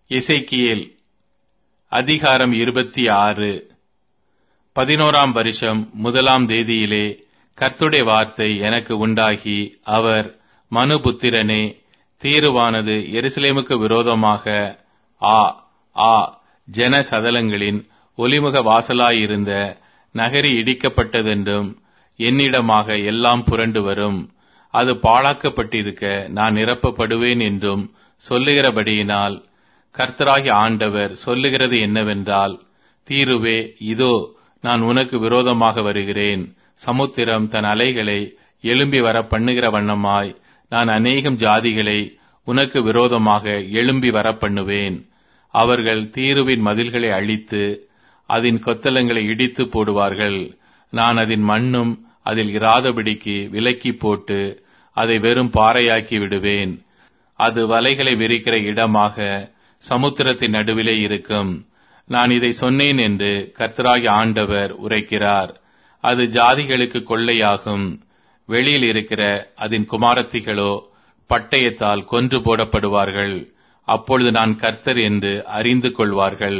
எசேக்கியேல் அதிகாரம் இருபத்தி ஆறு பதினோராம் வருஷம் முதலாம் தேதியிலே கர்த்துடைய வார்த்தை எனக்கு உண்டாகி அவர் மனுபுத்திரனே தீருவானது எருசலேமுக்கு விரோதமாக ஆ ஆ ஜன சதலங்களின் ஒலிமுக வாசலாயிருந்த நகரி இடிக்கப்பட்டதென்றும் என்னிடமாக எல்லாம் புரண்டு வரும் அது பாழாக்கப்பட்டிருக்க நான் நிரப்பப்படுவேன் என்றும் சொல்லுகிறபடியினால் கர்த்தராகி ஆண்டவர் சொல்லுகிறது என்னவென்றால் தீருவே இதோ நான் உனக்கு விரோதமாக வருகிறேன் சமுத்திரம் தன் அலைகளை எழும்பி வர பண்ணுகிற வண்ணமாய் நான் அநேகம் ஜாதிகளை உனக்கு விரோதமாக எழும்பி வர பண்ணுவேன் அவர்கள் தீருவின் மதில்களை அழித்து அதன் கொத்தலங்களை இடித்து போடுவார்கள் நான் அதன் மண்ணும் அதில் இராதபடிக்கு விலக்கி போட்டு அதை வெறும் பாறையாக்கி விடுவேன் அது வலைகளை விரிக்கிற இடமாக சமுத்திரத்தின் நடுவிலே இருக்கும் நான் இதை சொன்னேன் என்று கர்த்தராகி ஆண்டவர் உரைக்கிறார் அது ஜாதிகளுக்கு கொள்ளையாகும் வெளியில் இருக்கிற அதன் குமாரத்திகளோ பட்டயத்தால் கொன்று போடப்படுவார்கள் அப்பொழுது நான் கர்த்தர் என்று அறிந்து கொள்வார்கள்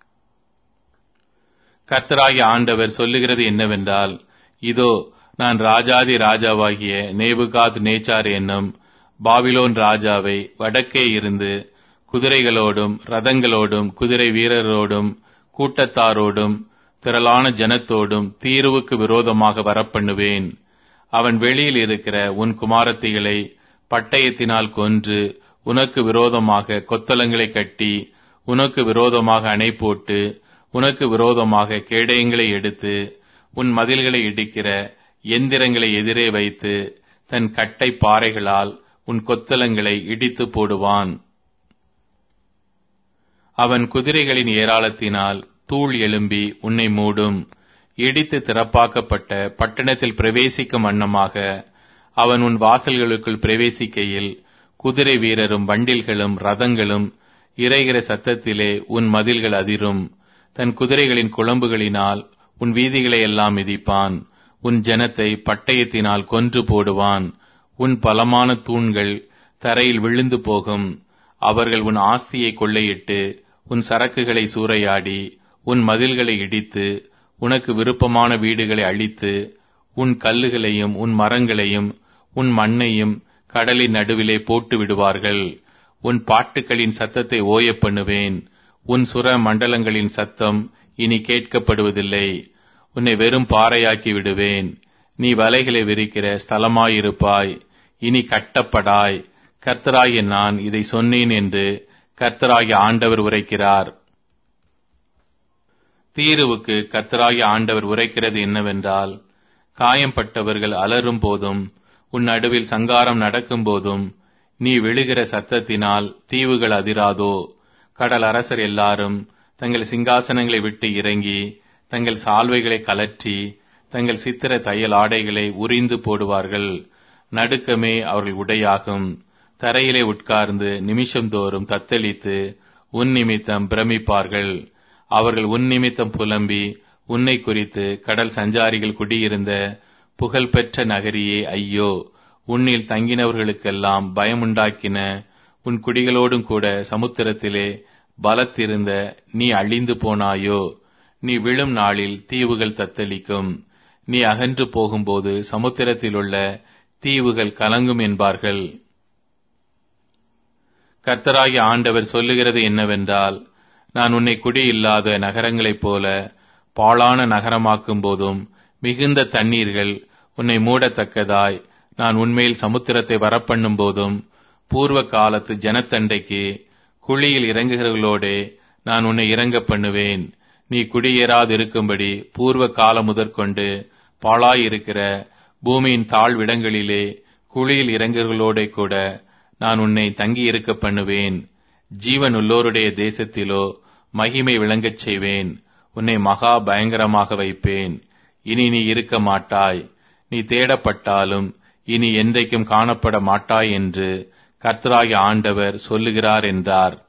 கர்த்தராகி ஆண்டவர் சொல்லுகிறது என்னவென்றால் இதோ நான் ராஜாதி ராஜாவாகிய நேபுகாத் நேச்சார் என்னும் பாபிலோன் ராஜாவை வடக்கே இருந்து குதிரைகளோடும் ரதங்களோடும் குதிரை வீரரோடும் கூட்டத்தாரோடும் திரளான ஜனத்தோடும் தீர்வுக்கு விரோதமாக வரப்பண்ணுவேன் அவன் வெளியில் இருக்கிற உன் குமாரத்திகளை பட்டயத்தினால் கொன்று உனக்கு விரோதமாக கொத்தளங்களை கட்டி உனக்கு விரோதமாக அணை போட்டு உனக்கு விரோதமாக கேடயங்களை எடுத்து உன் மதில்களை இடிக்கிற எந்திரங்களை எதிரே வைத்து தன் கட்டை பாறைகளால் உன் கொத்தலங்களை இடித்து போடுவான் அவன் குதிரைகளின் ஏராளத்தினால் தூள் எழும்பி உன்னை மூடும் இடித்து திறப்பாக்கப்பட்ட பட்டணத்தில் பிரவேசிக்கும் வண்ணமாக அவன் உன் வாசல்களுக்குள் பிரவேசிக்கையில் குதிரை வீரரும் வண்டில்களும் ரதங்களும் இறைகிற சத்தத்திலே உன் மதில்கள் அதிரும் தன் குதிரைகளின் குழம்புகளினால் உன் வீதிகளை எல்லாம் மிதிப்பான் உன் ஜனத்தை பட்டயத்தினால் கொன்று போடுவான் உன் பலமான தூண்கள் தரையில் விழுந்து போகும் அவர்கள் உன் ஆஸ்தியை கொள்ளையிட்டு உன் சரக்குகளை சூறையாடி உன் மதில்களை இடித்து உனக்கு விருப்பமான வீடுகளை அழித்து உன் கல்லுகளையும் உன் மரங்களையும் உன் மண்ணையும் கடலின் நடுவிலே போட்டு விடுவார்கள் உன் பாட்டுகளின் சத்தத்தை ஓய பண்ணுவேன் உன் சுர மண்டலங்களின் சத்தம் இனி கேட்கப்படுவதில்லை உன்னை வெறும் பாறையாக்கி விடுவேன் நீ வலைகளை விரிக்கிற ஸ்தலமாயிருப்பாய் இனி கட்டப்படாய் கர்த்தராகிய நான் இதை சொன்னேன் என்று கர்த்தராகிய ஆண்டவர் உரைக்கிறார் தீருவுக்கு கர்த்தராகிய ஆண்டவர் உரைக்கிறது என்னவென்றால் காயம்பட்டவர்கள் அலறும் போதும் உன் நடுவில் சங்காரம் நடக்கும் போதும் நீ விழுகிற சத்தத்தினால் தீவுகள் அதிராதோ கடல் அரசர் எல்லாரும் தங்கள் சிங்காசனங்களை விட்டு இறங்கி தங்கள் சால்வைகளை கலற்றி தங்கள் சித்திர தையல் ஆடைகளை உரிந்து போடுவார்கள் நடுக்கமே அவர்கள் உடையாகும் தரையிலே உட்கார்ந்து நிமிஷந்தோறும் தத்தளித்து உன் நிமித்தம் பிரமிப்பார்கள் அவர்கள் உன் நிமித்தம் புலம்பி உன்னை குறித்து கடல் சஞ்சாரிகள் குடியிருந்த புகழ்பெற்ற நகரியே ஐயோ உன்னில் தங்கினவர்களுக்கெல்லாம் பயமுண்டாக்கின உன் குடிகளோடும் கூட சமுத்திரத்திலே பலத்திருந்த நீ அழிந்து போனாயோ நீ விழும் நாளில் தீவுகள் தத்தளிக்கும் நீ அகன்று போகும்போது சமுத்திரத்திலுள்ள தீவுகள் கலங்கும் என்பார்கள் கர்த்தராகிய ஆண்டவர் சொல்லுகிறது என்னவென்றால் நான் உன்னை குடியில்லாத நகரங்களைப் போல பாழான நகரமாக்கும் போதும் மிகுந்த தண்ணீர்கள் உன்னை மூடத்தக்கதாய் நான் உண்மையில் சமுத்திரத்தை வரப்பண்ணும் போதும் பூர்வ காலத்து ஜனத்தண்டைக்கு குழியில் இறங்குகிறவர்களோடே நான் உன்னை இறங்க பண்ணுவேன் நீ குடியேறாதிருக்கும்படி பூர்வ காலம் முதற்கொண்டு பாழாயிருக்கிற பூமியின் தாழ்விடங்களிலே குழியில் இறங்குகளோட கூட நான் உன்னை தங்கியிருக்க பண்ணுவேன் ஜீவன் உள்ளோருடைய தேசத்திலோ மகிமை விளங்கச் செய்வேன் உன்னை மகா பயங்கரமாக வைப்பேன் இனி நீ இருக்க மாட்டாய் நீ தேடப்பட்டாலும் இனி என்றைக்கும் காணப்பட மாட்டாய் என்று கர்த்தராகிய ஆண்டவர் சொல்லுகிறார் என்றார்